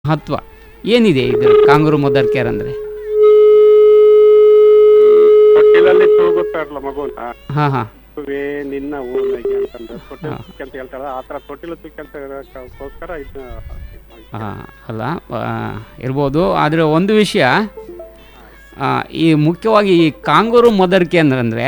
ಮಹತ್ವ ಏನಿದೆ ಇದು ಕಾಂಗರು ಮದರ್ ಕೇರ್ ಅಂದರೆ ತೊಟ್ಟಿಲಲ್ಲಿ ತೂಗುತ್ತಾರಲ್ಲ ಮಗುನ ಹಾಂ ಹಾಂ ಮಗುವೇ ನಿನ್ನ ಊರಿಗೆ ಅಂತಂದ್ರೆ ತೊಟ್ಟಿಲು ತುಕ್ಕಿ ಅಂತ ಹೇಳ್ತಾರ ಆ ಥರ ತೊಟ್ಟಿಲು ತುಕ್ಕಿ ಅಂತ ಹೇಳೋಕ್ಕೋಸ್ಕರ ಇದನ್ನ ಹಾಂ ಅಲ್ಲ ಆ, ಇರ್ಬೋದು ಆದರೆ ಒಂದು ವಿಷಯ ಆ, ಈ ಮುಖ್ಯವಾಗಿ ಈ ಕಾಂಗೂರು ಮದರ್ ಕೇಂದ್ರ ಅಂದರೆ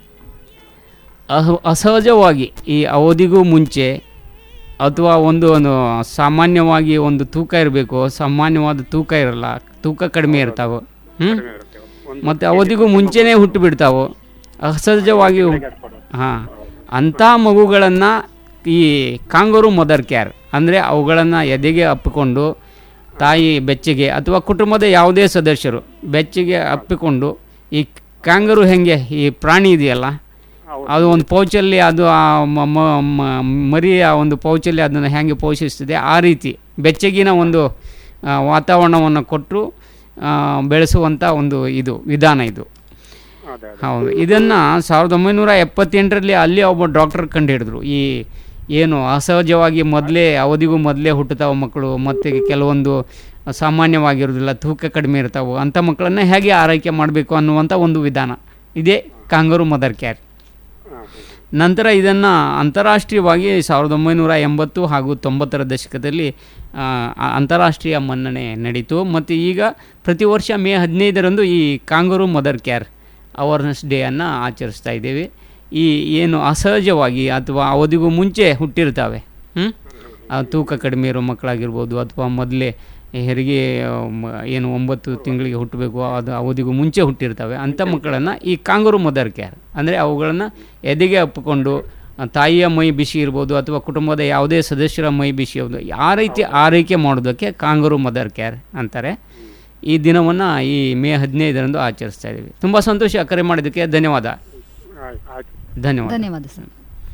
ಅಹ ಅಸಹಜವಾಗಿ ಈ ಅವಧಿಗೂ ಮುಂಚೆ ಅಥವಾ ಒಂದು ಒಂದು ಸಾಮಾನ್ಯವಾಗಿ ಒಂದು ತೂಕ ಇರಬೇಕು ಸಾಮಾನ್ಯವಾದ ತೂಕ ಇರಲ್ಲ ತೂಕ ಕಡಿಮೆ ಇರ್ತಾವೆ ಹ್ಞೂ ಕಡಿಮೆ ಇರುತ್ತೆ ಒಂದು ಮತ್ತು ಅವಧಿಗೂ ಮುಂಚೆನೇ ಹುಟ್ಟು ಬಿಡ್ತಾವೆ ಅಸಹಜವಾಗಿ ಹಾಂ ಅಂಥ ಮಗುಗಳನ್ನು ಈ ಕಾಂಗೂರು ಮದರ್ ಕೇರ್ ಅಂದರೆ ಅವುಗಳನ್ನು ಎದೆಗೆ ಅಪ್ಪಿಕೊಂಡು ತಾಯಿ ಬೆಚ್ಚಗೆ ಅಥವಾ ಕುಟುಂಬದ ಯಾವುದೇ ಸದಸ್ಯರು ಬೆಚ್ಚಗೆ ಅಪ್ಪಿಕೊಂಡು ಈ ಕಾಂಗರು ಹೆಂಗೆ ಈ ಪ್ರಾಣಿ ಇದೆಯಲ್ಲ ಹೌದು. ಅದು ಒಂದು ಪೌಚಲ್ಲಿ ಅದು ಆ ಮ- ಮ- ಮ- ಮರಿ ಆ ಒಂದು ಪೌಚಲ್ಲಿ ಅದನ್ನು ಹೇಗೆ ಪೋಷಿಸ್ತದೆ ಆ ರೀತಿ ಬೆಚ್ಚಗಿನ ಒಂದು ಆ, ವಾತಾವರಣವನ್ನು ಕೊಟ್ಟು ಆ, ಬೆಳೆಸುವಂಥ ಒಂದು ಇದು ವಿಧಾನ ಇದು ಅದೇ ಅದೇ ಹೌದು ಇದನ್ನು ಸಾವಿರದ ಒಂಬೈನೂರ ಎಪ್ಪತ್ತೆಂಟರಲ್ಲಿ ಅಲ್ಲಿ ಒಬ್ಬ ಡಾಕ್ಟರ್ ಕಂಡುಹಿಡಿದ್ರು ಈ ಏನು ಅಸಹಜವಾಗಿ ಮೊದಲೇ ಅವಧಿಗೂ ಮೊದಲೇ ಹುಟ್ಟುತ್ತಾವ ಮಕ್ಕಳು ಮತ್ತು ಕೆಲವೊಂದು ಸಾಮಾನ್ಯವಾಗಿರೋದಿಲ್ಲ ತೂಕ ಕಡಿಮೆ ಇರ್ತಾವೆ ಅಂಥ ಮಕ್ಕಳನ್ನ ಹೇಗೆ ಆರೈಕೆ ಮಾಡಬೇಕು ಅನ್ನುವಂಥ ಒಂದು ವಿಧಾನ ಇದೇ ಕಾಂಗರು ಮದರ್ ಕೇರ್ ಹಾಂ ನಂತರ ಇದನ್ನು ಅಂತಾರಾಷ್ಟ್ರೀಯವಾಗಿ ಸಾವಿರದ ಒಂಬೈನೂರ ಎಂಬತ್ತು ಹಾಗೂ ತೊಂಬತ್ತರ ದಶಕದಲ್ಲಿ ಆ, ಆ ಅಂತಾರಾಷ್ಟ್ರೀಯ ಮನ್ನಣೆ ನಡೀತು ಮತ್ತು ಈಗ ಪ್ರತಿ ವರ್ಷ ಮೇ ಹದಿನೈದರಂದು ಈ ಕಾಂಗರು ಮದರ್ ಕೇರ್ ಅವೇರ್ನೆಸ್ ಡೇಯನ್ನು ಆಚರಿಸ್ತಾ ಇದ್ದೇವೆ ಈ ಏನು ಅಸಹಜವಾಗಿ ಅಥವಾ ಅವಧಿಗೂ ಮುಂಚೆ ಹುಟ್ಟಿರ್ತಾವೆ ಹ್ಮ್? ಆ ತೂಕ ಕಡಿಮೆ ಇರೋ ಮಕ್ಕಳಾಗಿರ್ಬೋದು ಅಥವಾ ಮೊದಲೇ ಹೆರಿಗೆ ಆ, ಮ- ಏನು ಒಂಬತ್ತು ತಿಂಗಳಿಗೆ ಹುಟ್ಟಬೇಕು ಅದು ಅವಧಿಗೂ ಮುಂಚೆ ಹುಟ್ಟಿರ್ತವೆ ಅಂಥ ಮಕ್ಕಳನ್ನು ಈ ಕಾಂಗರು ಮದರ್ ಕೇರ್ ಅಂದರೆ ಅವುಗಳನ್ನು ಎದೆಗೆ ಅಪ್ಪಿಕೊಂಡು ಆ, ತಾಯಿಯ ಮೈ ಬಿಸಿ ಇರ್ಬೋದು ಅಥವಾ ಕುಟುಂಬದ ಯಾವುದೇ ಸದಸ್ಯರ ಮೈ ಬಿಸಿ ಇರ್ಬೋದು ಆ ರೀತಿ ಆರೈಕೆ ಮಾಡೋದಕ್ಕೆ ಕಾಂಗರು ಮದರ್ ಕೇರ್ ಅಂತಾರೆ ಈ ದಿನವನ್ನು ಈ ಮೇ ಹದಿನೈದರಂದು ಆಚರಿಸ್ತಾ ಇದ್ದೀವಿ ತುಂಬ ಸಂತೋಷ ಕರೆ ಮಾಡಿದ್ದಕ್ಕೆ ಧನ್ಯವಾದ ಆಯ್ತು ಆಯ್ತು ಧನ್ಯವಾದ ಧನ್ಯವಾದ ಸರ್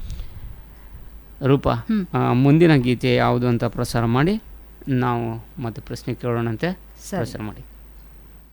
ರೂಪ ಆ, ಮುಂದಿನ ಗೀತೆ ಯಾವುದು ಅಂತ ಪ್ರಸಾರ ಮಾಡಿ ನಾವು ಮತ್ತೆ ಪ್ರಶ್ನೆ ಕೇಳೋಣಂತೆ ಸರಿ ಪ್ರಸಾರ ಮಾಡಿ